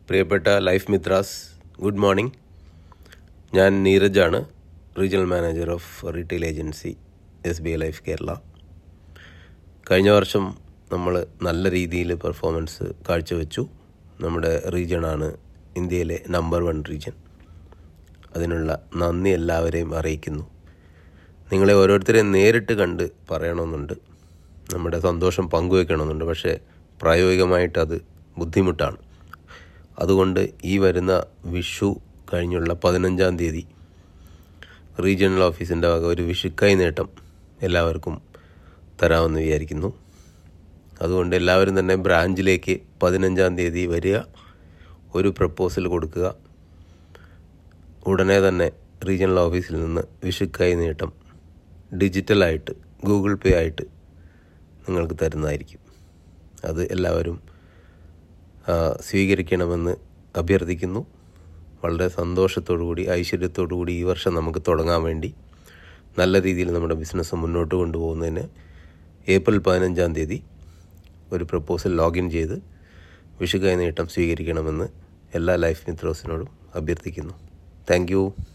പ്രിയപ്പെട്ട life മിത്രാസ് good morning ഞാൻ നീരജാണ് regional manager of retail agency S B I life Kerala കഴിഞ്ഞ വർഷം നമ്മൾ നല്ല രീതിയിൽ പെർഫോമൻസ് കാഴ്ചവെച്ചു നമ്മുടെ റീജിയണാണ് ഇന്ത്യയിലെ നമ്പർ വൺ റീജിയൻ അതിനുള്ള നന്ദി എല്ലാവരെയും അറിയിക്കുന്നു നിങ്ങളെ ഓരോരുത്തരെയും നേരിട്ട് കണ്ട് പറയണമെന്നുണ്ട് നമ്മുടെ സന്തോഷം പങ്കുവെക്കണമെന്നുണ്ട് പക്ഷേ പ്രായോഗികമായിട്ട് അത് ബുദ്ധിമുട്ടാണ് അതുകൊണ്ട് ഈ വരുന്ന വിഷു കഴിഞ്ഞുള്ള പതിനഞ്ചാം തീയതി റീജിയണൽ ഓഫീസിൻ്റെ വക ഒരു വിഷുക്കായി നേട്ടം എല്ലാവർക്കും തരാമെന്ന് വിചാരിക്കുന്നു അതുകൊണ്ട് എല്ലാവരും തന്നെ ബ്രാഞ്ചിലേക്ക് പതിനഞ്ചാം തീയതി വരിക ഒരു പ്രപ്പോസൽ കൊടുക്കുക ഉടനെ തന്നെ റീജിയണൽ ഓഫീസിൽ നിന്ന് വിഷുക്കായി നേട്ടം ഡിജിറ്റലായിട്ട് ഗൂഗിൾ പേ ആയിട്ട് നിങ്ങൾക്ക് തരുന്നതായിരിക്കും അത് എല്ലാവരും ആ, സ്വീകരിക്കണമെന്ന് അഭ്യർത്ഥിക്കുന്നു വളരെ സന്തോഷത്തോടുകൂടി ഐശ്വര്യത്തോടുകൂടി ഈ വർഷം നമുക്ക് തുടങ്ങാൻ വേണ്ടി നല്ല രീതിയിൽ നമ്മുടെ ബിസിനസ് മുന്നോട്ട് കൊണ്ടുപോകുന്നതിന് ഏപ്രിൽ പതിനഞ്ചാം തീയതി ഒരു പ്രപ്പോസൽ ലോഗിൻ ചെയ്ത് വിഷുകായ നേട്ടം സ്വീകരിക്കണമെന്ന് എല്ലാ ലൈഫ് മിത്രോസിനോടും അഭ്യർത്ഥിക്കുന്നു താങ്ക് യു